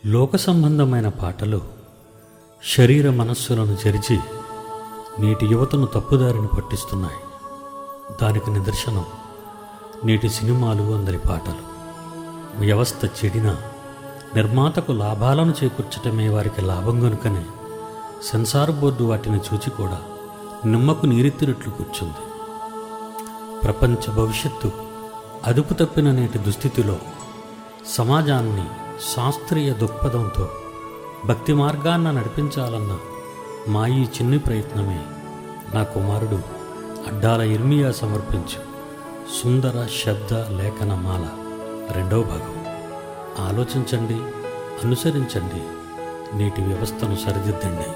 లోక సంబంధమైన పాటలు శరీర మనస్సులను చెరిచి నేటి యువతను తప్పుదారిని పట్టిస్తున్నాయి దానికి నిదర్శనం నేటి సినిమాలు అందరి పాటలు వ్యవస్థ చెడిన నిర్మాతకు లాభాలను చేకూర్చటమే వారికి లాభం కనుకనే సెన్సార్ బోర్డు వాటిని చూచి కూడా నిమ్మకు నీరెత్తినట్లు కూర్చుంది ప్రపంచ భవిష్యత్తు అదుపు తప్పిన నేటి దుస్థితిలో సమాజాన్ని శాస్త్రీయ దృక్పథంతో భక్తి మార్గాన్న నడిపించాలన్న మా ఈ చిన్ని ప్రయత్నమే నా కుమారుడు అడ్డాల ఇర్మియా సమర్పించు సుందర శబ్ద లేఖన మాల రెండవ భాగం ఆలోచించండి అనుసరించండి నేటి వ్యవస్థను సరిదిద్దండి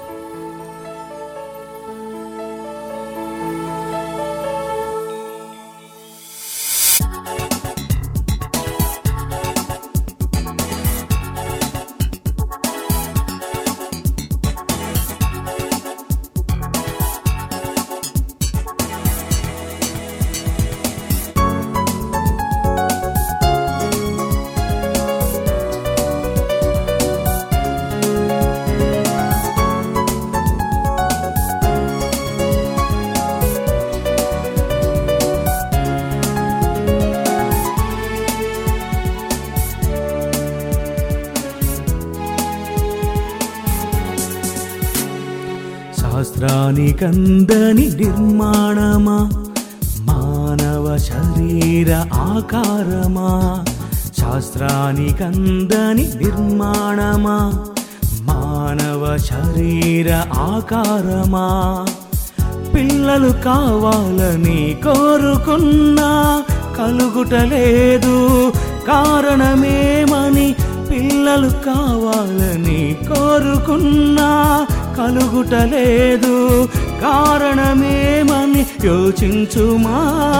శాస్త్రానికందని నిర్మాణమా మానవ శరీర ఆకారమా శాస్త్రానికందని నిర్మాణమా మానవ శరీర ఆకారమా పిల్లలు కావాలని కోరుకున్నా కలుగుటలేదు కారణమేమని పిల్లలు కావాలని కోరుకున్నా కలుగుటలేదు కారణమేమని యోచించుమా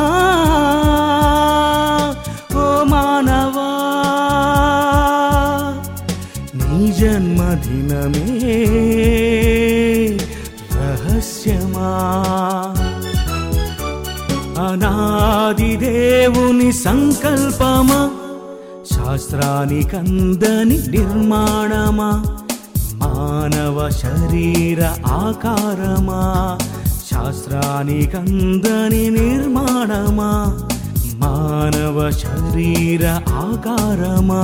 ఓ మానవా నీ జన్మదినమే రహస్యమా అనాది దేవుని సంకల్పమా శాస్త్రానికందని నిర్మాణమా మానవ శరీర ఆకారమా శాస్త్రానికందని నిర్మాణమా మానవ శరీర ఆకారమా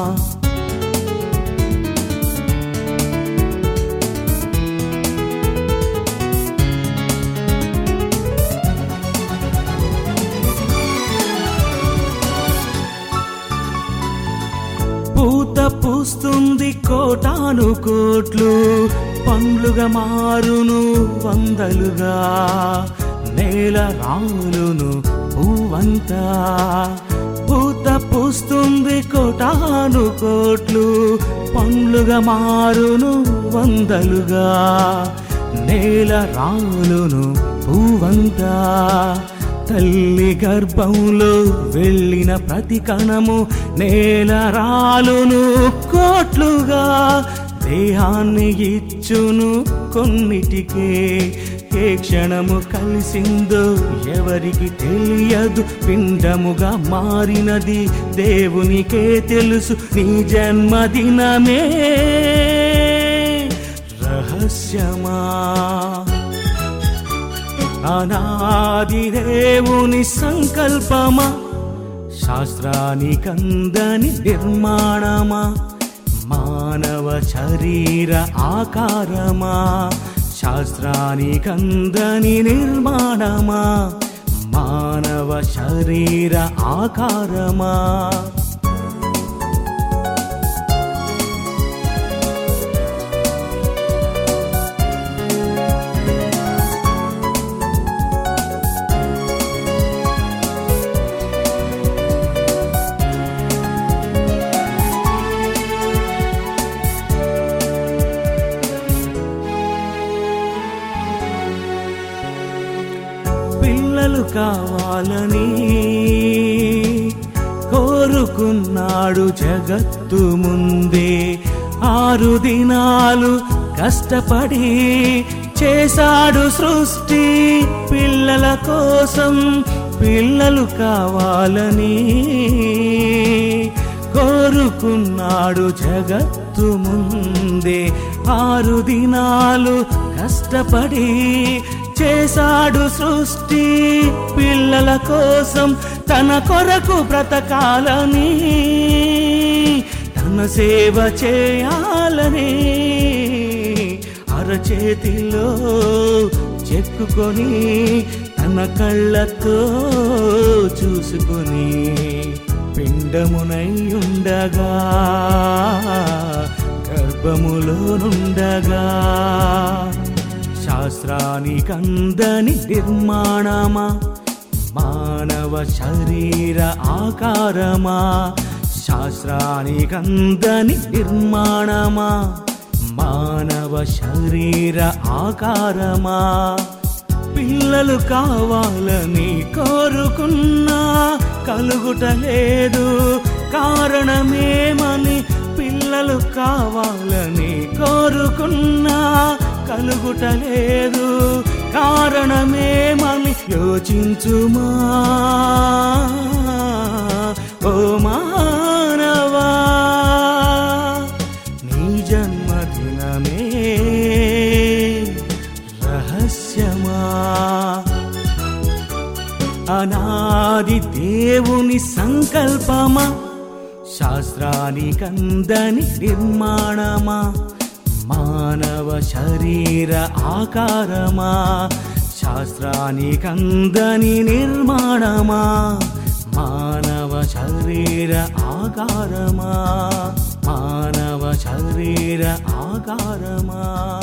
పూత పూస్తుంది కోటాను కోట్లు పండ్లుగా మారును వందలుగా నేల రాలును పువ్వంతా పూత పూస్తుంది కోటాను కోట్లు పండ్లుగా మారును వందలుగా నేల రాలును పువ్వంతా తల్లి గర్భంలో వెళ్ళిన ప్రతి కణము నేల రాలును కోట్లుగా దేహాన్ని ఇచ్చును కొన్నిటికే ఏ క్షణము కలిసిందో ఎవరికి తెలియదు పిండముగా మారినది దేవునికే తెలుసు నీ జన్మదినమే రహస్యమా అనాది దేవుని సంకల్పమా శాస్త్రానికందని నిర్మాణమా మానవ శరీర ఆకారమా శాస్త్రానికందని నిర్మాణమా మానవ శరీర ఆకారమా పిల్లలు కావాలని కోరుకున్నాడు జగత్తు ముందే ఆరు దినాలు కష్టపడి చేశాడు సృష్టి పిల్లల కోసం పిల్లలు కావాలని కోరుకున్నాడు జగత్తు ముందే ఆరు దినాలు కష్టపడి చేశాడు సృష్టి పిల్లల కోసం తన కొరకు బ్రతకాలని తన సేవ చేయాలని అరచేతిలో చెక్కుకొని తన కళ్ళతో చూసుకొని పిండమునై ఉండగా గర్భములో నుండగా శాస్త్రానికందని నిర్మాణమా మానవ శరీర ఆకారమా శాస్త్రానికందని నిర్మాణమా మానవ శరీర ఆకారమా పిల్లలు కావాలని కోరుకున్నా కలుగుటలేదు కారణమేమని పిల్లలు కావాలని కోరుకున్నా కలుగుటలేదు కారణమేమని యోచించుమా ఓ మానవా నీ జన్మదినమే రహస్యమా అనాది దేవుని సంకల్పమా శాస్త్రానికందని నిర్మాణమా మానవ శరీర ఆకారమా శాస్త్రానికందని నిర్మాణమా మానవ శరీర ఆకారమా మానవ శరీర ఆకారమా